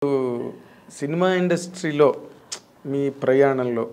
Cinema ఇండస్ట్రీలో మీ ప్రయాణంలో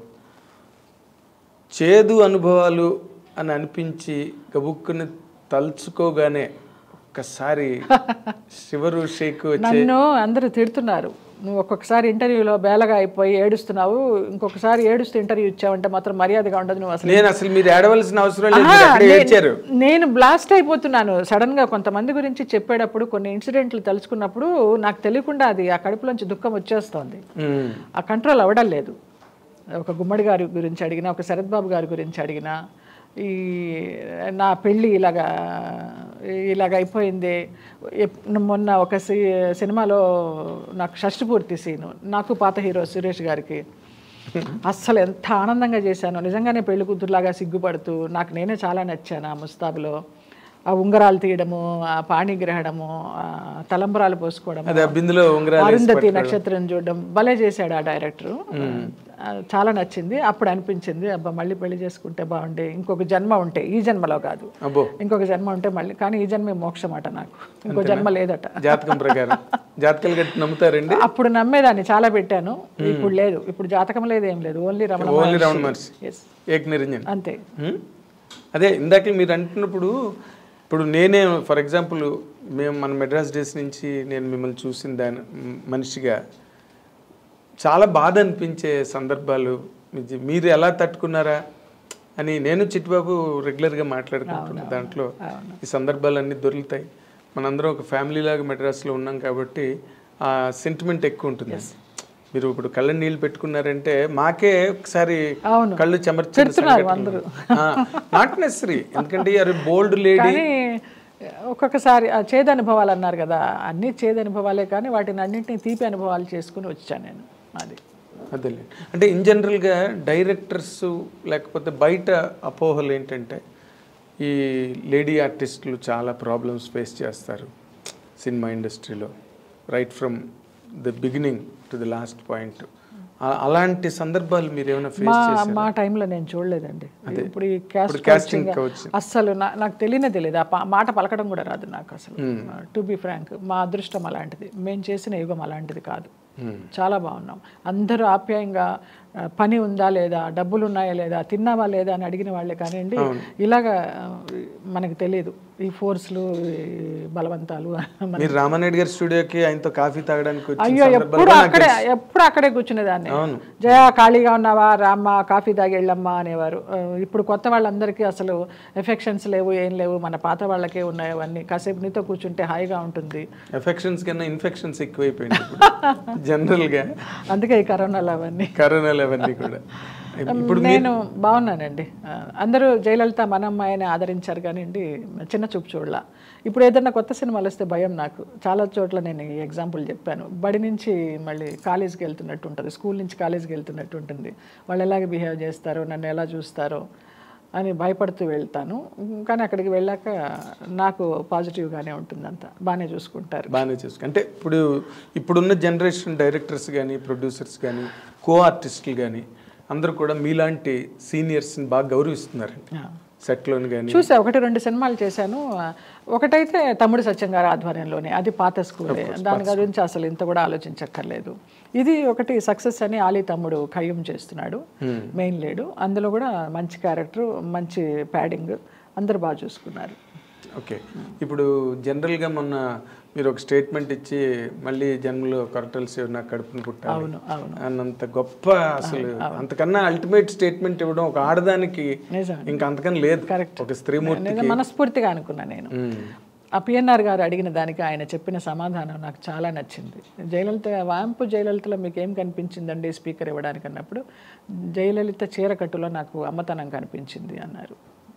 చేదు అనుభవాలు అని అనిపించి గబుక్కుని తలుచుకోగానే ఒక్కసారి శివరు షేక్ వచ్చే నన్ను అందరూ తిడుతున్నారు నువ్వు ఒక్కొక్కసారి ఇంటర్వ్యూలో బేలగా అయిపోయి ఏడుస్తున్నావు ఇంకొకసారి ఏడుస్తూ ఇంటర్వ్యూ ఇచ్చావంటే మాత్రం మర్యాదగా ఉండదు నువ్వు అసలు నేను అసలు మీరు ఏడవలసిన అవసరం లేదు ఆహా, మీరు అక్కడే నే- ఏడ్చారు నేను బ్లాస్ట్ అయిపోతున్నాను సడన్ గా కొంతమంది గురించి చెప్పేటప్పుడు కొన్ని ఇన్సిడెంట్లు తలుచుకున్నప్పుడు నాకు తెలియకుండా అది ఆ కడుపులోంచి దుఃఖం వచ్చేస్తోంది ఉమ్. ఆ కంట్రోల్ అవ్వడం లేదు ఒక గుమ్మడి గారి గురించి అడిగినా ఒక శరత్ బాబు గారి గురించి అడిగినా ఈ నా పెళ్ళి ఇలాగా ఇలాగ అయిపోయింది ఎప్- మొన్న ఒక సి సినిమాలో నాకు షష్టి పూర్తి సీను నాకు పాత హీరో సురేష్ గారికి అస్సలు ఎంత ఆనందంగా చేశాను నిజంగానే పెళ్లి కూతురులాగా సిగ్గుపడుతూ నాకు నేనే చాలా నచ్చాను ఆ ముస్తాబులో ఆ ఉంగరాలు తీయడము ఆ పాణిగ్రహణము ఆ తలంబరాలు పోసుకోవడము అదే బిందులో ఉంగరాలు వేసి అరుంధతి నక్షత్రం చూడడం భలే చేశాడు ఆ డైరెక్టర్ చాలా నచ్చింది అప్పుడు అనిపించింది అబ్బా మళ్ళీ పెళ్లి చేసుకుంటే బాగుండే ఇంకొక జన్మ ఉంటే ఈ జన్మలో కాదు అబ్బో ఇంకొక జన్మ ఉంటే మళ్ళీ కానీ ఈ జన్మే మోక్షం అట నాకు ఇంకో జన్మ లేదట జాతకం ప్రకారం జాతకాలు గట్టి నమ్ముతారండి అప్పుడు నమ్మేదాన్ని చాలా పెట్టాను ఇప్పుడు లేదు ఇప్పుడు జాతకం లేదు ఏం లేదు only Ramana only Ramana Maharshi Yes. Ek Niranjan అంతే హ్మ్? అదే ఇందాక మీరు అంటున్నప్పుడు ఇప్పుడు నేనే ఫర్ ఎగ్జాంపుల్ మేము మన మెడ్రాస్ డేస్ నుంచి నేను మిమ్మల్ని చూసిన దాని మ్, మనిషిగా చాలా బాధ అనిపించే సందర్భాలు మీ- మీరు ఎలా తట్టుకున్నారా అని నేను చిట్టుబాబు రెగ్యులర్గా మాట్లాడుకుంటున్నా దాంట్లో ఈ సందర్భాలన్నీ దొరుకుతాయి మనందరం ఒక ఫ్యామిలీ లాగా మెడ్రాస్లో ఉన్నాం కాబట్టి ఆ సెంటిమెంట్ ఎక్కువ ఉంటుంది మీరు ఇప్పుడు కళ్ళ నీళ్ళు పెట్టుకున్నారంటే మాకే ఒకసారి అవును. కళ్ళు చెమర్చిన పెడుతున్నారు అందరూ. నాట్ నెసరీ ఎందుకంటే అరే బోల్డ్ లేడీ కానీ ఒక్కొక్కసారి ఆ చేదు అనుభవాలు అన్నారు కదా అన్ని చేదు అనుభవాలే కానీ వాటిని అన్నింటినీ తీపి అనుభవాలు చేసుకుని వచ్చాను నేను అది అదేలే అంటే ఇన్ జనరల్గా డైరెక్టర్స్ లేకపోతే బయట అపోహలు ఏంటంటే ఈ లేడీ ఆర్టిస్టులు చాలా ప్రాబ్లమ్స్ ఫేస్ చేస్తారు సినిమా ఇండస్ట్రీలో right from the beginning to the last point అలాంటి సందర్భాలు మీరు ఏమైనా ఫేస్ మా చేశారు మా టైంలో నేను చూడలేదండి ఇప్పుడు ఈ క్యాస్ట్ casting coaching coach. అస్సలు నా- నాకు తెలియనే తెలియదు ఆ పా- మాట పలకడం కూడా రాదు నాకు అసలు టు బి ఫ్రాంక్ మా అదృష్టం అలాంటిది మేము చేసిన యుగం అలాంటిది కాదు చాలా బాగున్నాం అందరూ ఆప్యాయంగా ఆ, పని ఉందా లేదా డబ్బులు ఉన్నాయా లేదా తిన్నావా లేదా అని అడిగిన వాళ్ళే కానివ్వండి ఇలాగా ఆ, మనకు తెలియదు ఈ ఫోర్స్లు ఈ బలవంతాలు మన- మీరు రామానాయుడు గారి స్టూడియోకి ఆయనతో కాఫీ తాగడానికి వచ్చిన అయ్యో సందర్భాలు ఎప్పుడు కూడా నాకు అక్కడే ఎప్పుడు అక్కడే కూర్చునేదాన్ని అవును. జయ ఖాళీగా ఉన్నావా రామ్మ కాఫీ తాగి వెళ్ళమ్మా అనేవారు ఆ, ఇప్పుడు కొత్త వాళ్ళందరికీ అసలు ఎఫెక్షన్స్ లేవు ఏం లేవు మన పాత వాళ్ళకే ఉన్నాయి అవన్నీ కాసేపు నీతో కూర్చుంటే హాయిగా ఉంటుంది ఎఫెక్షన్స్ కన్నా ఇన్ఫెక్షన్స్ ఎక్కువైపోయింది ఇప్పుడు జనరల్గా అందుకే ఈ కరోనాలు అవన్నీ కరోనాలు అవన్నీ కూడా ఇప్పుడు నేను బాగున్నానండి ఆ, అందరూ జయలలిత మన అమ్మాయిని ఆదరించారు కానివ్వండి చిన్న చూపు చూడలా ఇప్పుడు ఏదైనా కొత్త సినిమాలు వస్తే భయం నాకు చాలా చోట్ల నేను ఈ ఎగ్జాంపుల్ చెప్పాను బడి నుంచి మళ్ళీ కాలేజీకి వెళ్తున్నట్టు ఉంటుంది స్కూల్ నుంచి కాలేజీకి వెళ్తున్నట్టు ఉంటుంది వాళ్ళు ఎలాగ బిహేవ్ చేస్తారో నన్ను ఎలా చూస్తారో అని భయపడుతూ వెళ్తాను కానీ అక్కడికి వెళ్ళాక నాకు పాజిటివ్గానే ఉంటుంది అంతా బాగానే చూసుకుంటారు బాగానే చేసుకు అంటే ఇప్పుడు ఇప్పుడున్న జనరేషన్ డైరెక్టర్స్ కానీ ప్రొడ్యూసర్స్ కానీ కో ఆర్టిస్టులు కానీ అందరూ కూడా మీలాంటి సీనియర్స్ని బాగా గౌరవిస్తున్నారు సెట్లోని కానీ చూసా ఒకటి రెండు సినిమాలు చేశాను ఒకటైతే తమ్ముడు సత్యం గారి ఆధ్వర్యంలోనే అది పాత స్కూలే దాని గురించి అసలు ఇంత కూడా ఆలోచించక్కర్లేదు ఇది ఒకటి సక్సెస్ అని ఆలీ తమ్ముడు ఖయ్యం చేస్తున్నాడు మెయిన్ లేడు అందులో కూడా మంచి క్యారెక్టర్ మంచి ప్యాడింగ్ అందరూ బాగా చూసుకున్నారు ఓకే ఇప్పుడు జనరల్గా మొన్న మీరు ఒక స్టేట్మెంట్ ఇచ్చి మళ్ళీ జన్మలో కొరటల్సి నాకు కడుపును పుట్టాలి అవును అవును అన్నంత గొప్ప అసలు అంతకన్నా అల్టిమేట్ స్టేట్మెంట్ ఇవ్వడం ఒక ఆడదానికి నిజం ఇంకా అంతకన్నా లేదు ఒక స్త్రీమూర్తి నేను మనస్ఫూర్తిగా అనుకున్నా నేను ఆ పిఎన్ఆర్ గారు అడిగిన దానికి ఆయన చెప్పిన సమాధానం నాకు చాలా నచ్చింది జయలలిత వాంపు జయలలితలో మీకు ఏం కనిపించిందండి స్పీకర్ ఇవ్వడానికి అన్నప్పుడు జయలలిత చీరకట్టులో నాకు అమ్మతనం కనిపించింది అన్నారు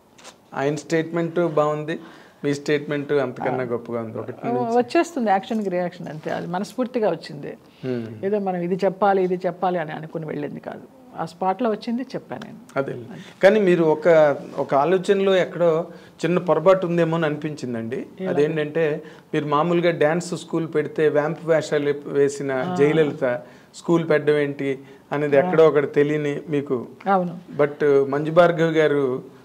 ఆయన స్టేట్మెంట్ బాగుంది మీ స్టేట్మెంట్ అంతకన్నా గొప్పగా ఉంది ఒకటి వచ్చేస్తుంది యాక్షన్కి రియాక్షన్ అంతే అది మనస్ఫూర్తిగా వచ్చింది ఏదో మనం ఇది చెప్పాలి ఇది చెప్పాలి అని అనుకుని వెళ్ళింది కాదు ఆ స్పాట్లో వచ్చింది చెప్పాను నేను అదే కానీ మీరు ఒక ఒక ఆలోచనలో ఎక్కడో చిన్న పొరపాటు ఉందేమో అని అనిపించిందండి అదేంటంటే మీరు మామూలుగా డ్యాన్స్ స్కూల్ పెడితే వ్యాంప్ వేషాలు వేసిన జయలలిత స్కూల్ పెట్టడం ఏంటి అనేది ఎక్కడో ఒకటి తెలియని మీకు అవును బట్ మంజు భార్గవ్ గారు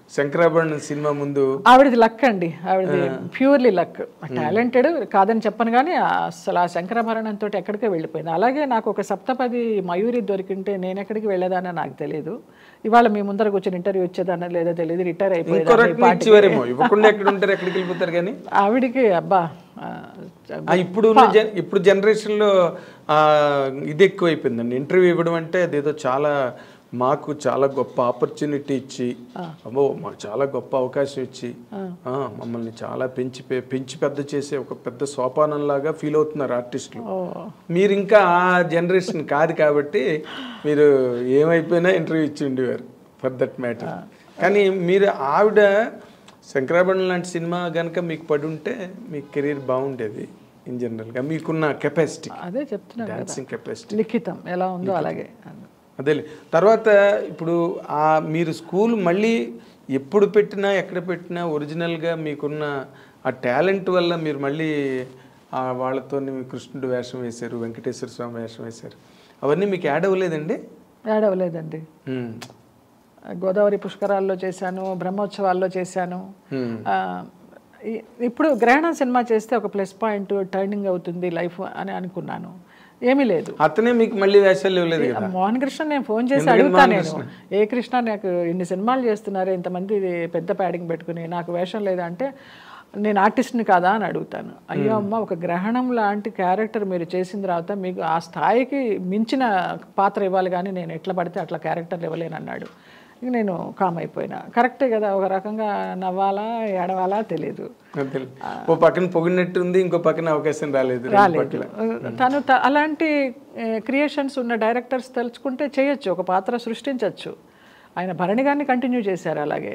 శంకరాభరణం సినిమా ముందు ఆవిడది లక్ అండి ఆవిడది ప్యూర్లీ లక్ టాలెంటెడ్ కాదని చెప్పను కానీ అసలు ఆ శంకరాభరణంతో ఎక్కడికే వెళ్ళిపోయింది అలాగే నాకు ఒక సప్తపది మయూరి దొరికింటే నేను ఎక్కడికి వెళ్ళేదానో నాకు తెలియదు ఇవాళ మీ ముందర కూర్చొని ఇంటర్వ్యూ వచ్చేదానో లేదో తెలియదు రిటైర్ ఇంకో అయిపోయింది రకంగా ఇచ్చేవారేమో ఇవ్వకుండా ఎక్కడ ఉంటారు ఎక్కడికి వెళ్ళిపోతారు కానీ ఆవిడికి అబ్బా ఆ, ఆ, ఇప్పుడు ఉన్న జన్- ఇప్పుడు జనరేషన్లో ఆ, ఇది ఎక్కువైపోయిందండి ఇంటర్వ్యూ ఇవ్వడం అంటే అదేదో చాలా మాకు చాలా గొప్ప ఆపర్చునిటీ ఇచ్చి అమ్మో మాకు చాలా గొప్ప అవకాశం ఇచ్చి ఆ, మమ్మల్ని చాలా పెంచి పె- పెంచి పెద్ద చేసే ఒక పెద్ద సోపానంలాగా ఫీల్ అవుతున్నారు ఆర్టిస్టులు ఓ మీరు ఇంకా ఆ జనరేషన్ కాదు కాబట్టి మీరు ఏమైపోయినా ఇంటర్వ్యూ ఇచ్చి ఉండేవారు ఫర్ దట్ మ్యాటర్ కానీ మీరు ఆవిడ శంకరాభరణం లాంటి సినిమా కనుక మీకు పడి ఉంటే మీ కెరీర్ బాగుండేది ఇన్ జనరల్గా మీకున్న కెపాసిటీ అదే చెప్తున్నా కదా డాన్సింగ్ కెపాసిటీ లిఖితం ఎలా ఉందో అలాగే అదేలే తర్వాత ఇప్పుడు ఆ మీరు స్కూల్ మళ్ళీ ఎప్పుడు పెట్టినా ఎక్కడ పెట్టినా ఒరిజినల్గా మీకున్న ఆ టాలెంట్ వల్ల మీరు మళ్ళీ ఆ వాళ్ళతో కృష్ణుడు వేషం వేశారు వెంకటేశ్వర స్వామి వేషం వేశారు అవన్నీ మీకు యాడ్ అవ్వలేదండి యాడ్ అవ్వలేదండి ఉమ్. గోదావరి పుష్కరాల్లో చేశాను బ్రహ్మోత్సవాల్లో చేశాను ఉమ్. ఆ, ఇ- ఇప్పుడు గ్రహణం సినిమా చేస్తే ఒక ప్లస్ పాయింట్ టర్నింగ్ అవుతుంది లైఫ్ అని అనుకున్నాను ఏమీ లేదు అతనే మీకు మళ్ళీ వేషాలు ఇవ్వలేదు కదా మోహన్ కృష్ణ నేను ఫోన్ చేసి ఎందుకని అడుగుతా మోహన్ నేను ఏ కృష్ణ నాకు ఇన్ని సినిమాలు చేస్తున్నారు ఇంతమంది ఇది పెద్ద ప్యాడింగ్ పెట్టుకుని నాకు వేషం లేదా అంటే నేను ఆర్టిస్ట్ని కాదా అని అడుగుతాను అయ్యో అమ్మ ఒక గ్రహణం లాంటి క్యారెక్టర్ మీరు చేసిన తర్వాత మీకు ఆ స్థాయికి మించిన పాత్ర ఇవ్వాలి కానీ నేను ఎట్లా పడితే అట్లా క్యారెక్టర్ ఇవ్వలేను అన్నాడు ఇక నేను కామ్ అయిపోయినా కరెక్టే కదా ఒక రకంగా నవ్వాలా ఏడవాలా తెలియదు అదేలే. ఓ పక్కన పొగిడినట్టు ఉంది ఇంకో పక్కన అవకాశం రాలేదు రెండు రాలేదు పక్కల. తను త- అలాంటి క్రియేషన్స్ ఉన్న డైరెక్టర్స్ తలుచుకుంటే చేయొచ్చు ఒక పాత్ర సృష్టించవచ్చు ఆయన భరణి గారిని కంటిన్యూ చేశారు అలాగే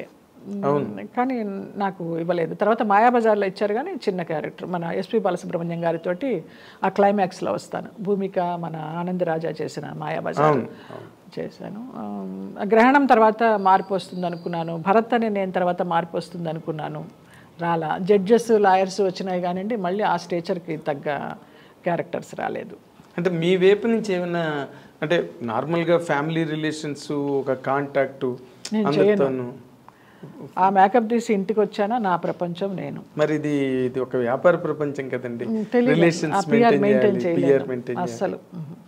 కానీ నాకు ఇవ్వలేదు తర్వాత మాయాబజార్లో ఇచ్చారు కానీ చిన్న క్యారెక్టర్ మన ఎస్పి బాలసుబ్రహ్మణ్యం గారితోటి ఆ క్లైమాక్స్లో వస్తాను భూమిక మన ఆనంద్ రాజా చేసిన మాయాబజార్ చేశాను ఆ, గ్రహణం తర్వాత మార్పు వస్తుంది అనుకున్నాను భరత్ అనే నేను తర్వాత మార్పు వస్తుంది అనుకున్నాను రాలా జడ్జెస్ లాయర్స్ వచ్చినాయి కానివ్వండి మళ్ళీ ఆ స్టేచర్కి తగ్గ క్యారెక్టర్స్ రాలేదు అంటే మీ వైపు నుంచి ఏమైనా అంటే నార్మల్గా ఫ్యామిలీ రిలేషన్స్ ఒక కాంటాక్ట్ అందరితోనూ ఆ మేకప్ తీసి ఇంటికి వచ్చానా నా ప్రపంచం నేను మరి ఇది ఇది ఒక వ్యాపార ప్రపంచం కదండి తెలీదు. ఆ రిలేషన్స్ PR మెయింటైన్ maintain చేయాలి చేయలేను. పిఆర్ మెయింటైన్ అస్సలు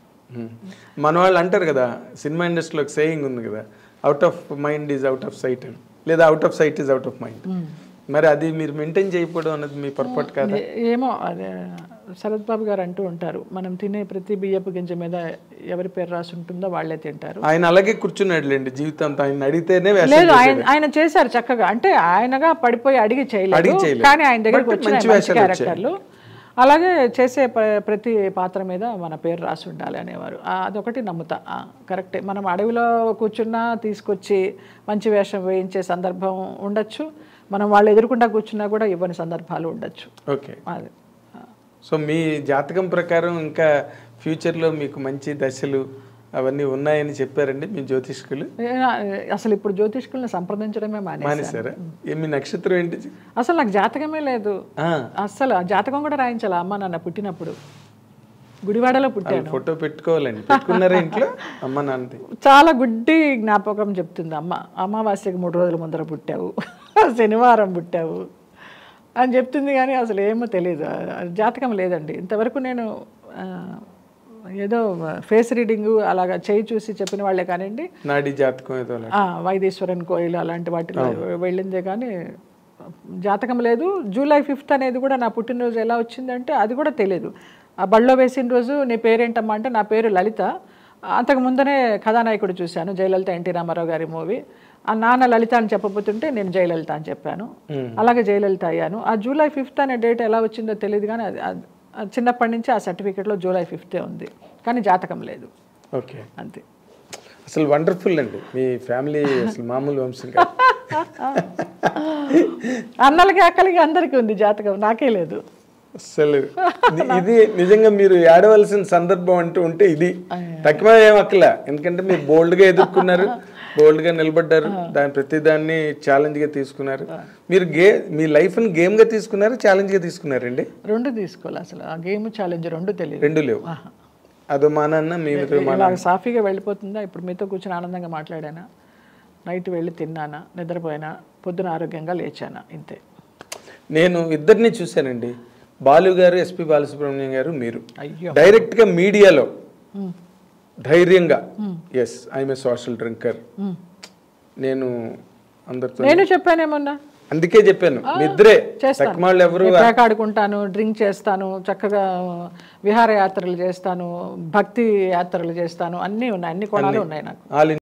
మన వాళ్ళు అంటారు కదా సినిమా ఇండస్ట్రీలో ఒక సేయింగ్ ఉంది కదా out of mind is out of sight అని లేదా out of sight is out of mind మరి అది మీరు మెయింటైన్ చేయకపోవడం అన్నది మీ పొరపాటు కాదా ఏ- ఏమో అదే శరత్ బాబు గారు అంటూ ఉంటారు మనం తినే ప్రతి బియ్యపు గింజ మీద ఎవరి పేరు రాసి ఉంటుందో వాళ్ళే తింటారు ఆయన అలాగే కూర్చున్నాడులేండి జీవితంతో ఆయన అడిగితేనే వేషం లేదు ఆయన ఆయన చేశారు చక్కగా అంటే ఆయనగా పడిపోయి అడిగి చేయలేదు అడిగి చేయలేదు. కానీ ఆయన దగ్గరికి But వచ్చిన మంచి మంచి వేషాలు క్యారెక్టర్లు అలాగే చేసే ప్ర- ప్రతి పాత్ర మీద మన పేరు రాసి ఉండాలి అనేవారు ఆ, అదొకటి నమ్ముతా ఆ, కరెక్టే మనం అడవిలో కూర్చున్నా తీసుకొచ్చి మంచి వేషం వేయించే సందర్భం ఉండొచ్చు మనం వాళ్ళు ఎదురుకుండా కూర్చున్నా కూడా ఇవ్వని సందర్భాలు ఉండొచ్చు ఓకే అది సో మీ జాతకం ప్రకారం ఇంకా ఫ్యూచర్లో మీకు మంచి దశలు అవన్నీ ఉన్నాయని చెప్పారండి మీ జ్యోతిష్కులు ఏ- అసలు ఇప్పుడు జ్యోతిష్కుల్ని సంప్రదించడమే మానేశాను మానేశారా ఏ మీ నక్షత్రం ఏంటి అసలు నాకు జాతకమే లేదు ఆ, అస్సలు ఆ జాతకం కూడా రాయించాలి అమ్మ నాన్న పుట్టినప్పుడు గుడివాడలో పుట్టాను ఫోటో పెట్టుకోవాలండి పెట్టుకున్నారా ఇంట్లో అమ్మ నాన్నది చాలా గుడ్డి జ్ఞాపకం చెప్తుంది అమ్మ అమావాస్యకి మూడు రోజుల ముందర పుట్టావు శనివారం పుట్టావు అని చెప్తుంది కానీ అసలు ఏమో తెలియదు ఆ జాతకం లేదండి ఇంతవరకు నేను ఆ, ఏదో ఫేస్ రీడింగ్ అలాగా చేయి చూసి చెప్పిన వాళ్ళే కానివ్వండి నాడి జాతకం ఏదో అలా. ఆ, వైదీశ్వరన్ కోయిల్ అలాంటి వాటిలో వెళ్ళిందే కానీ జాతకం లేదు జూలై ఫిఫ్త్ అనేది కూడా నా పుట్టినరోజు ఎలా వచ్చిందంటే అది కూడా తెలియదు ఆ బళ్ళో వేసిన రోజు నీ పేరేంటమ్మా అంటే నా పేరు లలిత అంతకు ముందనే కథానాయకుడు చూశాను జయలలిత ఎన్టీ రామారావు గారి మూవీ ఆ నాన్న లలిత అని చెప్పబోతుంటే నేను జయలలిత అని చెప్పాను అలాగే జయలలిత అయ్యాను ఆ జూలై ఫిఫ్త్ అనే డేట్ ఎలా వచ్చిందో తెలియదు కానీ అది అది- అది చిన్నప్పటి నుంచి ఆ సర్టిఫికేట్లో జూలై ఫిఫ్తే ఉంది కానీ జాతకం లేదు ఓకే అంతే అసలు వండర్ఫుల్ అండి మీ ఫ్యామిలీ అసలు మామూలు వంశం కాదు అన్నలకి అక్కలకి అందరికీ ఉంది జాతకం నాకే లేదు అసలు ఇది- ఇది నిజంగా మీరు ఏడవలసిన సందర్భం అంటూ ఉంటే ఇది తక్కువ ఏం అక్కల ఎందుకంటే మీరు బోల్డ్ గా ఎదుర్కొన్నారు బోల్డ్ గా నిలబడ్డారు దాని ప్రతి దాన్ని ఛాలెంజ్ గా తీసుకున్నారు మీరు గే మీ లైఫ్ ని గేమ్ గా తీసుకున్నారు ఛాలెంజ్ గా తీసుకున్నారండి రెండు తీసుకోవాలి అసలు ఆ గేమ్ ఛాలెంజ్ రెండు తెలియదు రెండు లేవు అదో మా నాన్న మీ ఇలా సాఫీగా వెళ్ళిపోతుందా ఇప్పుడు మీతో కూర్చొని ఆనందంగా మాట్లాడానా నైట్ వెళ్ళి తిన్నానా నిద్రపోయినా పొద్దున ఆరోగ్యంగా లేచాను ఇంతే నేను ఇద్దరిని చూశానండి బాలు గారు ఎస్పి బాలసుబ్రహ్మణ్యం గారు మీరు అయ్యో డైరెక్ట్గా మీడియాలో ధైర్యంగా yes I'm a social drinker నేను అందరితో నేను చెప్పానేమన్నా అందుకే చెప్పాను మీ ఇద్దరే చేస్తాను. తక్కువ ఎవరు నేను ట్రాక్ ఆడుకుంటాను డ్రింక్ చేస్తాను చక్కగా విహారయాత్రలు చేస్తాను భక్తి యాత్రలు చేస్తాను అన్నీ ఉన్నాయి అన్ని కోణాలు ఉన్నాయి నాకు ఆల్